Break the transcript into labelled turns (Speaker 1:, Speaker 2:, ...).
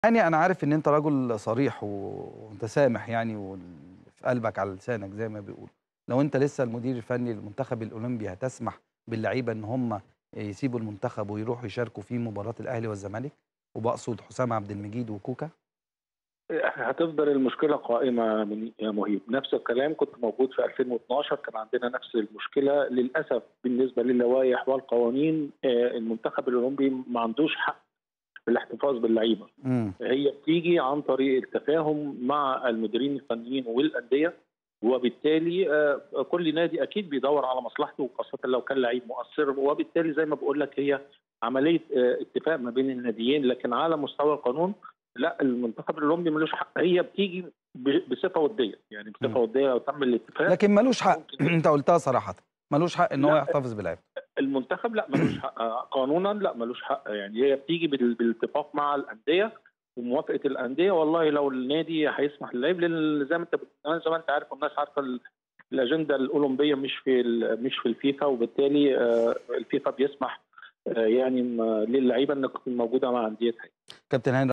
Speaker 1: يعني انا عارف ان انت رجل صريح ومتسامح يعني وفي قلبك على لسانك زي ما بيقولوا لو انت لسه المدير الفني للمنتخب الاولمبي هتسمح باللعيبه ان هم يسيبوا المنتخب ويروحوا يشاركوا في مباراه الاهلي والزمالك وبقصد حسام عبد المجيد وكوكا
Speaker 2: هتفضل المشكله قائمه من يا مهيب نفس الكلام كنت موجود في 2012 كان عندنا نفس المشكله للاسف بالنسبه للوائح والقوانين المنتخب الاولمبي ما عندوش حق في الاحتفاظ باللعيبه
Speaker 1: امم
Speaker 2: هي بتيجي عن طريق التفاهم مع المديرين الفنيين والانديه وبالتالي آه، كل نادي اكيد بيدور على مصلحته وخاصه لو كان لعيب مؤثر وبالتالي زي ما بقول لك هي عمليه آه، اتفاق ما بين الناديين لكن على مستوى القانون لا المنتخب الاولمبي ملوش حق هي بتيجي ب- بصفه وديه يعني
Speaker 1: مم.
Speaker 2: بصفه وديه لو تم الاتفاق
Speaker 1: لكن ملوش حق
Speaker 2: ممكن.
Speaker 1: انت قلتها صراحه ملوش حق ان هو
Speaker 2: لا.
Speaker 1: يحتفظ بلعيبه
Speaker 2: المنتخب لا ملوش حق آه، قانونا لا ملوش حق يعني هي بتيجي بال- بالاتفاق مع الانديه وموافقه الانديه والله لو النادي هيسمح للعيب لان زي ما انت بت- أنا زي ما انت عارف والناس عارفه ال- الاجنده الاولمبيه مش في ال- مش في الفيفا وبالتالي آه، الفيفا بيسمح آه، يعني م- للعيبه انها تكون موجوده مع انديتها
Speaker 1: كابتن هاني